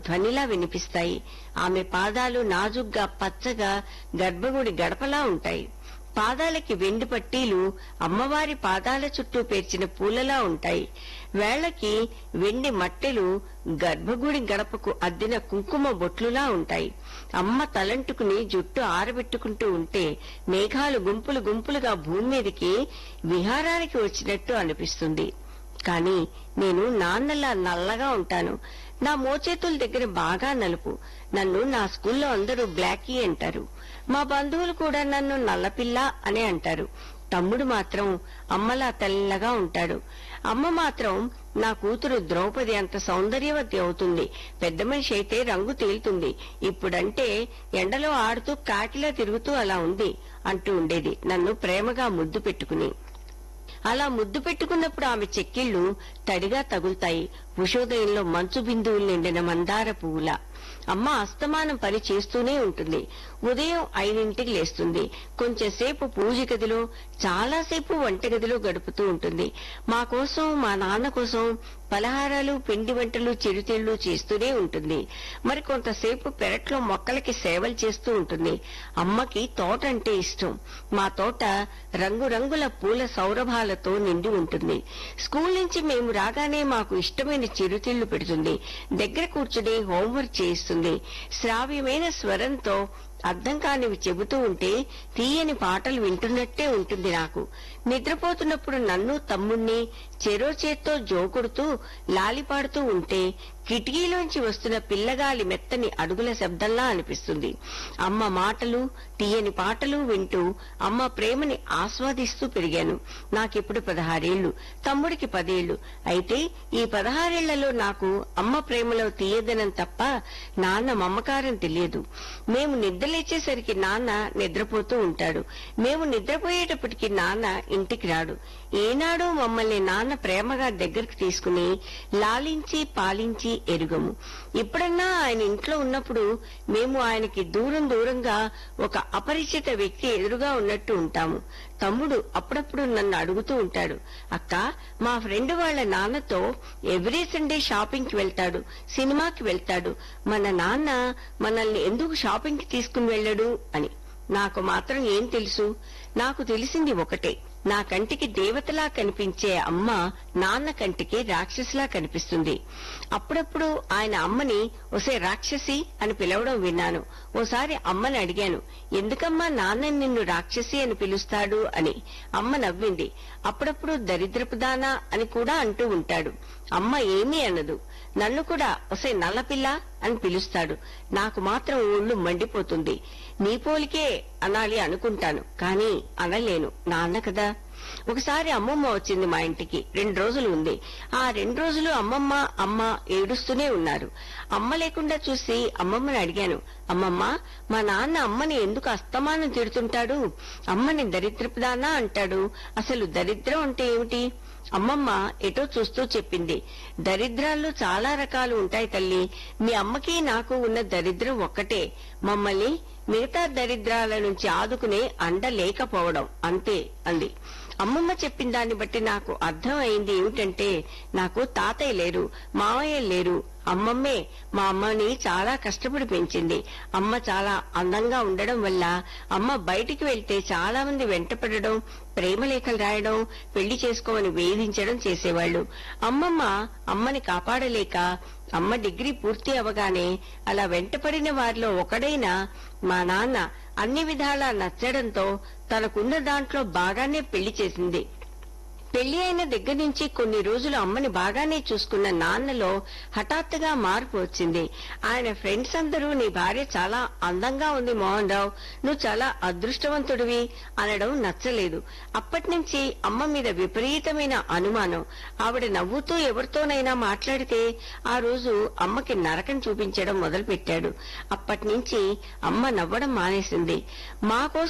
ధ్వనిలా వినిపిస్తాయి ఆమె పాదాలు నాజుగ్గా పచ్చగా గర్భగుడి గడపలా ఉంటాయి పాదాలకి వెండి పట్టీలు అమ్మవారి పాదాల చుట్టూ పేర్చిన పూలలా ఉంటాయి వేళ్లకి వెండి మట్టెలు గర్భగుడి గడపకు అద్దిన కుంకుమ బొట్లులా ఉంటాయి అమ్మ తలంటుకుని జుట్టు ఆరబెట్టుకుంటూ ఉంటే మేఘాలు గుంపులు గుంపులుగా భూమి మీదకి విహారానికి వచ్చినట్టు అనిపిస్తుంది కానీ నేను నాన్నలా నల్లగా ఉంటాను నా మోచేతుల దగ్గర బాగా నలుపు నన్ను నా స్కూల్లో అందరూ బ్లాకీ అంటారు మా బంధువులు కూడా నన్ను నల్లపిల్ల అనే అంటారు తమ్ముడు మాత్రం అమ్మలా తెల్లగా ఉంటాడు అమ్మ మాత్రం నా కూతురు ద్రౌపది అంత సౌందర్యవతి అవుతుంది పెద్ద మనిషి అయితే రంగు తేలుతుంది ఇప్పుడంటే ఎండలో ఆడుతూ కాకిలా తిరుగుతూ అలా ఉంది అంటూ ఉండేది నన్ను ప్రేమగా ముద్దు పెట్టుకుని అలా ముద్దు పెట్టుకున్నప్పుడు ఆమె చెక్కిళ్లు తడిగా తగులుతాయి ఉషోదయంలో మంచు బిందువులు నిండిన మందార పువ్వుల అమ్మ అస్తమానం పని చేస్తూనే ఉంటుంది ఉదయం ఐదింటికి లేస్తుంది కొంచెంసేపు పూజ గదిలో చాలాసేపు వంటగదిలో గడుపుతూ ఉంటుంది మా కోసం మా నాన్న కోసం పలహారాలు పిండి వంటలు చిరుతిళ్లు చేస్తూనే ఉంటుంది మరి కొంతసేపు పెరట్లో మొక్కలకి సేవలు చేస్తూ ఉంటుంది అమ్మకి తోట అంటే ఇష్టం మా తోట రంగురంగుల పూల సౌరభాలతో నిండి ఉంటుంది స్కూల్ నుంచి మేము రాగానే మాకు ఇష్టమైన చిరుతిళ్లు పెడుతుంది దగ్గర కూర్చుని హోంవర్క్ చేయిస్తుంది శ్రావ్యమైన స్వరంతో అర్థం కానివి చెబుతూ ఉంటే తీయని పాటలు వింటున్నట్టే ఉంటుంది నాకు నిద్రపోతున్నప్పుడు నన్ను తమ్ముణ్ణి చెరో చేత్తో జోకొడుతూ లాలిపాడుతూ ఉంటే కిటికీలోంచి వస్తున్న పిల్లగాలి మెత్తని అడుగుల శబ్దంలా అనిపిస్తుంది అమ్మ మాటలు తీయని పాటలు వింటూ అమ్మ ప్రేమని ఆస్వాదిస్తూ పెరిగాను నాకిప్పుడు పదహారేళ్లు తమ్ముడికి పదేళ్లు అయితే ఈ పదహారేళ్లలో నాకు అమ్మ ప్రేమలో తీయదనం తప్ప నాన్న మమకారం తెలియదు మేము నిద్రలేచేసరికి నాన్న నిద్రపోతూ ఉంటాడు మేము నిద్రపోయేటప్పటికి నాన్న ఇంటికి రాడు ఏనాడో మమ్మల్ని నాన్న ప్రేమగా దగ్గరికి తీసుకుని లాలించి పాలించి ఎరుగము ఇప్పుడన్నా ఆయన ఇంట్లో ఉన్నప్పుడు మేము ఆయనకి దూరం దూరంగా ఒక అపరిచిత వ్యక్తి ఎదురుగా ఉన్నట్టు ఉంటాము తమ్ముడు అప్పుడప్పుడు నన్ను అడుగుతూ ఉంటాడు అక్క మా ఫ్రెండ్ వాళ్ళ నాన్నతో ఎవ్రీ సండే షాపింగ్ కి వెళ్తాడు సినిమాకి వెళ్తాడు మన నాన్న మనల్ని ఎందుకు షాపింగ్ కి తీసుకుని వెళ్ళడు అని నాకు మాత్రం ఏం తెలుసు నాకు తెలిసింది ఒకటే నా కంటికి దేవతలా కనిపించే అమ్మ నాన్న కంటికి రాక్షసిలా కనిపిస్తుంది అప్పుడప్పుడు ఆయన అమ్మని ఒసే రాక్షసి అని పిలవడం విన్నాను ఓసారి అమ్మని అడిగాను ఎందుకమ్మా నాన్న నిన్ను రాక్షసి అని పిలుస్తాడు అని అమ్మ నవ్వింది అప్పుడప్పుడు దరిద్రపుదానా అని కూడా అంటూ ఉంటాడు అమ్మ ఏమీ అనదు నన్ను కూడా ఒసే నల్లపిల్ల అని పిలుస్తాడు నాకు మాత్రం ఒళ్ళు మండిపోతుంది నీ పోలికే అనాలి అనుకుంటాను కానీ అనలేను నాన్న కదా ఒకసారి అమ్మమ్మ వచ్చింది మా ఇంటికి రెండు రోజులు ఉంది ఆ రెండు రోజులు అమ్మమ్మ అమ్మ ఏడుస్తూనే ఉన్నారు అమ్మ లేకుండా చూసి అమ్మమ్మని అడిగాను అమ్మమ్మ మా నాన్న అమ్మని ఎందుకు అస్తమానం తిడుతుంటాడు అమ్మని దరిద్రపుదానా అంటాడు అసలు దరిద్రం అంటే ఏమిటి అమ్మమ్మ ఎటో చూస్తూ చెప్పింది దరిద్రాల్లో చాలా రకాలు ఉంటాయి తల్లి మీ అమ్మకి నాకు ఉన్న దరిద్రం ఒక్కటే మమ్మల్ని మిగతా దరిద్రాల నుంచి ఆదుకునే అండ లేకపోవడం అంతే అంది అమ్మమ్మ చెప్పిన దాన్ని బట్టి నాకు అర్థం అయింది ఏమిటంటే నాకు తాతయ్య లేరు మావయ్య లేరు అమ్మమ్మే మా అమ్మని చాలా కష్టపడి పెంచింది అమ్మ చాలా అందంగా ఉండడం వల్ల అమ్మ బయటికి వెళ్తే చాలా మంది వెంటపడడం ప్రేమలేఖలు రాయడం పెళ్లి చేసుకోమని వేధించడం చేసేవాళ్లు అమ్మమ్మ అమ్మని కాపాడలేక అమ్మ డిగ్రీ పూర్తి అవగానే అలా వెంటపడిన వారిలో ఒకడైన మా నాన్న అన్ని విధాలా నచ్చడంతో తనకున్న దాంట్లో బాగానే పెళ్లి చేసింది పెళ్లి అయిన దగ్గర నుంచి కొన్ని రోజులు అమ్మని బాగానే చూసుకున్న నాన్నలో హఠాత్తుగా మార్పు వచ్చింది ఆయన ఫ్రెండ్స్ అందరూ నీ భార్య చాలా అందంగా ఉంది మోహన్ రావు నువ్వు చాలా అదృష్టవంతుడివి అనడం నచ్చలేదు అప్పటి నుంచి అమ్మ మీద విపరీతమైన అనుమానం ఆవిడ నవ్వుతూ ఎవరితోనైనా మాట్లాడితే ఆ రోజు అమ్మకి నరకం చూపించడం మొదలుపెట్టాడు అప్పటి నుంచి అమ్మ నవ్వడం మానేసింది మా కోసం